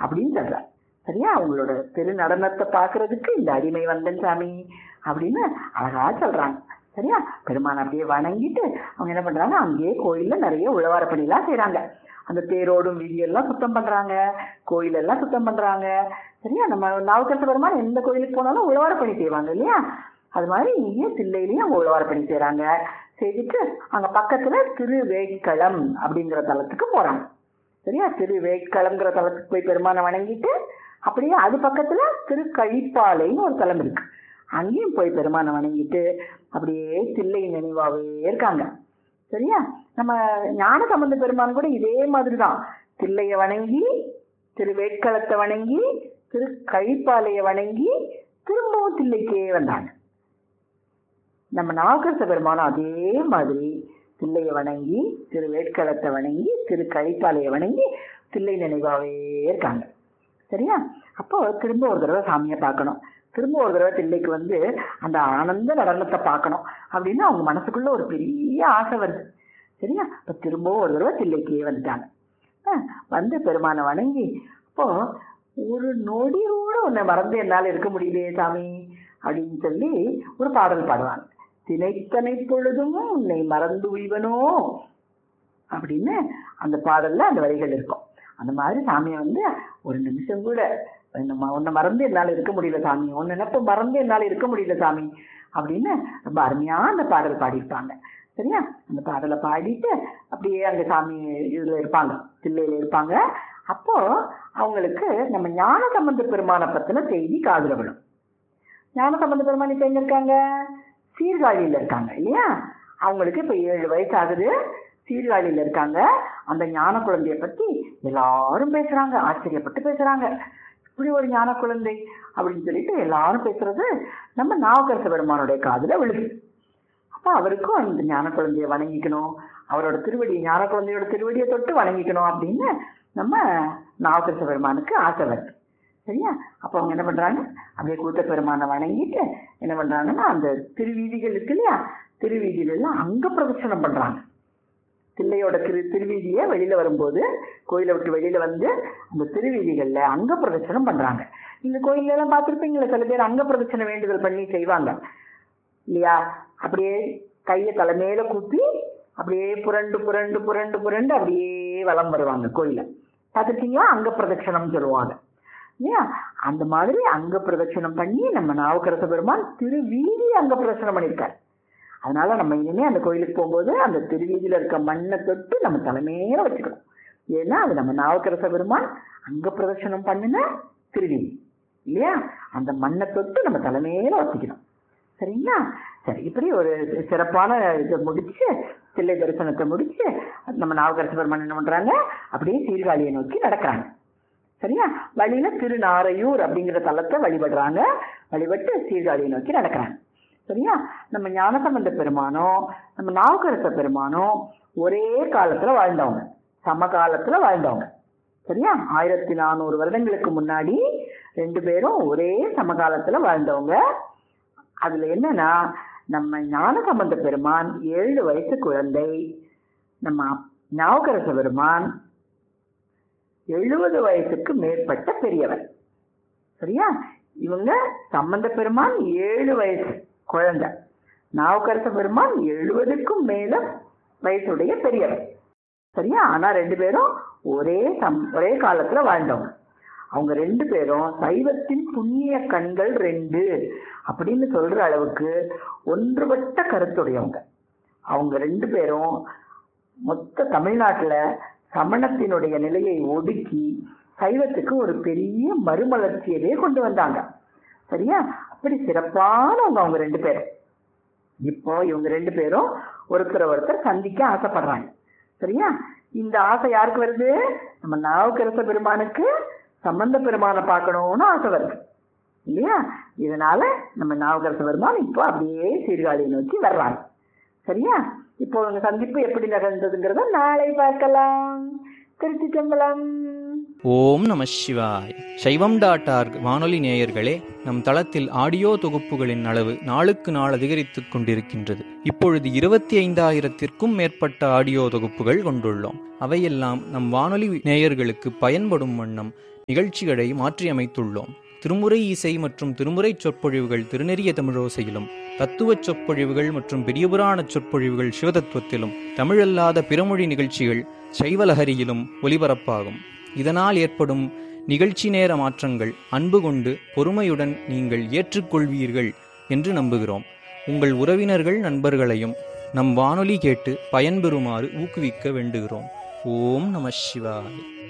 அப்படின்னு சொல்றார் சரியா அவங்களோட திரு நடனத்தை பார்க்கறதுக்கு இந்த அடிமை வந்தன் சாமி அப்படின்னு அழகா சொல்றாங்க சரியா பெருமான் அப்படியே வணங்கிட்டு அவங்க என்ன பண்றாங்க அங்கேயே கோயில்ல நிறைய உழவார பணியெல்லாம் செய்றாங்க அந்த தேரோடும் வீதியெல்லாம் சுத்தம் பண்றாங்க கோயிலெல்லாம் சுத்தம் பண்றாங்க சரியா நம்ம நாவுக்கரசு பெருமான் எந்த கோயிலுக்கு போனாலும் உழவார பணி செய்வாங்க இல்லையா அது மாதிரி இங்கேயும் தில்லையிலையும் அவங்க உழவார பணி செய்றாங்க செய்துட்டு அங்க பக்கத்துல திருவேட்களம் அப்படிங்கிற தலத்துக்கு போறாங்க சரியா திருவேட்களம்ங்கிற தலத்துக்கு போய் பெருமானை வணங்கிட்டு அப்படியே அது பக்கத்துல திருக்கழிப்பாலைன்னு ஒரு தலம் இருக்கு அங்கேயும் போய் பெருமானை வணங்கிட்டு அப்படியே தில்லை நினைவாவே இருக்காங்க சரியா நம்ம ஞான சம்பந்த பெருமான் கூட இதே மாதிரி தான் தில்லைய வணங்கி திருவேட்களத்தை வணங்கி திரு கழிப்பாலைய வணங்கி திரும்பவும் தில்லைக்கே வந்தாங்க நம்ம நாகரச பெருமானும் அதே மாதிரி தில்லையை வணங்கி திரு வேட்களத்தை வணங்கி திரு கழிப்பாலையை வணங்கி தில்லை நினைவாவே இருக்காங்க சரியா அப்போ திரும்ப ஒரு தடவை சாமியை பார்க்கணும் திரும்ப ஒரு தடவை தில்லைக்கு வந்து அந்த ஆனந்த நடனத்தை பார்க்கணும் அப்படின்னு அவங்க மனசுக்குள்ள ஒரு பெரிய ஆசை வருது சரியா இப்போ திரும்பவும் ஒரு தடவை தில்லைக்கே வந்துட்டாங்க ஆ, வந்து பெருமானை வணங்கி அப்போ ஒரு நொடி கூட உன்னை மறந்து என்னால் இருக்க முடியலையே சாமி அப்படின்னு சொல்லி ஒரு பாடல் பாடுவாங்க தினைத்தனை பொழுதும் உன்னை மறந்து உய்வனோ அப்படின்னு அந்த பாடல்ல அந்த வரிகள் இருக்கும் அந்த மாதிரி சாமியை வந்து ஒரு நிமிஷம் கூட நம்ம உன்னை மறந்து என்னால் இருக்க முடியல சாமி உன் நினைப்ப மறந்து என்னால் இருக்க முடியல சாமி அப்படின்னு ரொம்ப அருமையா அந்த பாடல் பாடியிருப்பாங்க சரியா அந்த பாடலை பாடிட்டு அப்படியே அங்க சாமி இதுல இருப்பாங்க தில்லையில இருப்பாங்க அப்போ அவங்களுக்கு நம்ம ஞான சம்பந்த பெருமானை பத்தின செய்தி காதுல விழும் ஞான சம்பந்த பெருமான் இப்ப எங்க இருக்காங்க சீர்காழியில இருக்காங்க இல்லையா அவங்களுக்கு இப்ப ஏழு வயசு ஆகுது சீர்காழியில இருக்காங்க அந்த ஞான குழந்தைய பத்தி எல்லாரும் பேசுறாங்க ஆச்சரியப்பட்டு பேசுறாங்க இப்படி ஒரு ஞான குழந்தை அப்படின்னு சொல்லிட்டு எல்லாரும் பேசுறது நம்ம நாவுக்கரச பெருமானுடைய காதுல விழுது அப்ப அவருக்கும் அந்த ஞான குழந்தைய வணங்கிக்கணும் அவரோட திருவடி ஞான குழந்தையோட திருவடியை தொட்டு வணங்கிக்கணும் அப்படின்னு நம்ம நாவுக்கரச பெருமானுக்கு ஆசை வருது சரியா அப்போ அவங்க என்ன பண்றாங்க அப்படியே கூத்த பெருமானை வணங்கிட்டு என்ன பண்றாங்கன்னா அந்த திருவீதிகள் இருக்கு இல்லையா திருவீதியில எல்லாம் அங்க பிரதட்சணம் பண்றாங்க தில்லையோட திரு திருவீதியை வெளியில வரும்போது கோயிலை விட்டு வெளியில வந்து அந்த திருவீதிகள்ல அங்க பிரதட்சணம் பண்றாங்க இந்த கோயில்ல எல்லாம் பார்த்திருப்பீங்களா சில பேர் அங்க பிரதட்சணம் வேண்டுதல் பண்ணி செய்வாங்க இல்லையா அப்படியே கையை தலைமையில கூப்பி அப்படியே புரண்டு புரண்டு புரண்டு புரண்டு அப்படியே வலம் வருவாங்க கோயில பார்த்துருக்கீங்களா அங்க பிரதட்சணம் சொல்லுவாங்க இல்லையா அந்த மாதிரி அங்க பிரதட்சணம் பண்ணி நம்ம நாவுக்கரச பெருமான் திருவீதி அங்க பிரதட்சணம் பண்ணியிருக்காரு அதனால நம்ம இனிமே அந்த கோயிலுக்கு போகும்போது அந்த திருவீதியில இருக்க மண்ணை தொட்டு நம்ம தலைமையில வச்சுக்கணும் ஏன்னா அது நம்ம நாவுக்கரச பெருமான் அங்க பிரதட்சணம் பண்ணின திருவீதி இல்லையா அந்த மண்ணை தொட்டு நம்ம தலைமையில வச்சுக்கணும் சரிங்களா சரி இப்படி ஒரு சிறப்பான இதை முடிச்சு தில்லை தரிசனத்தை முடிச்சு நம்ம நாவுக்கரச பெருமான் என்ன பண்றாங்க அப்படியே சீர்காழியை நோக்கி நடக்கிறாங்க சரியா வழியில திருநாரையூர் அப்படிங்கிற தலத்தை வழிபடுறாங்க வழிபட்டு சீர்காழியை நோக்கி நடக்கிறாங்க சரியா நம்ம ஞானசம்பந்த பெருமானோ நம்ம நாவுக்கரச பெருமானோ ஒரே காலத்துல வாழ்ந்தவங்க சமகாலத்துல வாழ்ந்தவங்க சரியா ஆயிரத்தி நானூறு வருடங்களுக்கு முன்னாடி ரெண்டு பேரும் ஒரே சமகாலத்துல வாழ்ந்தவங்க அதுல என்னன்னா நம்ம ஞானசம்பந்த பெருமான் ஏழு வயசு குழந்தை நம்ம ஞாபகரச பெருமான் எழுபது வயசுக்கு மேற்பட்ட பெரியவர் சரியா இவங்க சம்பந்த பெருமான் ஏழு வயசு குழந்தை நாவுக்கரச பெருமான் எழுபதுக்கும் மேல வயசுடைய பெரியவர் சரியா ஆனா ரெண்டு பேரும் ஒரே சம் ஒரே காலத்துல வாழ்ந்தவங்க அவங்க ரெண்டு பேரும் சைவத்தின் புண்ணிய கண்கள் ரெண்டு அப்படின்னு சொல்ற அளவுக்கு ஒன்றுபட்ட கருத்துடையவங்க அவங்க ரெண்டு பேரும் மொத்த தமிழ்நாட்டுல சமணத்தினுடைய நிலையை ஒடுக்கி சைவத்துக்கு ஒரு பெரிய மறுமலர்ச்சியவே கொண்டு வந்தாங்க சரியா அப்படி சிறப்பானவங்க அவங்க ரெண்டு பேரும் இப்போ இவங்க ரெண்டு பேரும் ஒருத்தர் ஒருத்தர் சந்திக்க ஆசைப்படுறாங்க சரியா இந்த ஆசை யாருக்கு வருது நம்ம நாவுக்கரச பெருமானுக்கு சம்பந்த பெருமானை பார்க்கணும்னு ஆசை வருது இல்லையா இதனால நம்ம நாவுக்கரச பெருமான் இப்போ அப்படியே சீர்காழியை நோக்கி வர்றாங்க சரியா இப்போ உங்க சந்திப்பு எப்படி நிகழ்ந்ததுங்கிறத நாளை பார்க்கலாம் திருச்சி சம்பளம் ஓம் நம சிவாய் சைவம் டாட் ஆர்க் வானொலி நேயர்களே நம் தளத்தில் ஆடியோ தொகுப்புகளின் அளவு நாளுக்கு நாள் அதிகரித்துக் கொண்டிருக்கின்றது இப்பொழுது இருபத்தி ஐந்தாயிரத்திற்கும் மேற்பட்ட ஆடியோ தொகுப்புகள் கொண்டுள்ளோம் அவையெல்லாம் நம் வானொலி நேயர்களுக்கு பயன்படும் வண்ணம் நிகழ்ச்சிகளை மாற்றியமைத்துள்ளோம் திருமுறை இசை மற்றும் திருமுறை சொற்பொழிவுகள் திருநெறிய தமிழோசையிலும் தத்துவச் சொற்பொழிவுகள் மற்றும் பெரியபுராண சொற்பொழிவுகள் சிவதத்துவத்திலும் தமிழல்லாத பிறமொழி நிகழ்ச்சிகள் சைவலஹரியிலும் ஒலிபரப்பாகும் இதனால் ஏற்படும் நிகழ்ச்சி நேர மாற்றங்கள் அன்பு கொண்டு பொறுமையுடன் நீங்கள் ஏற்றுக்கொள்வீர்கள் என்று நம்புகிறோம் உங்கள் உறவினர்கள் நண்பர்களையும் நம் வானொலி கேட்டு பயன்பெறுமாறு ஊக்குவிக்க வேண்டுகிறோம் ஓம் நம சிவாய்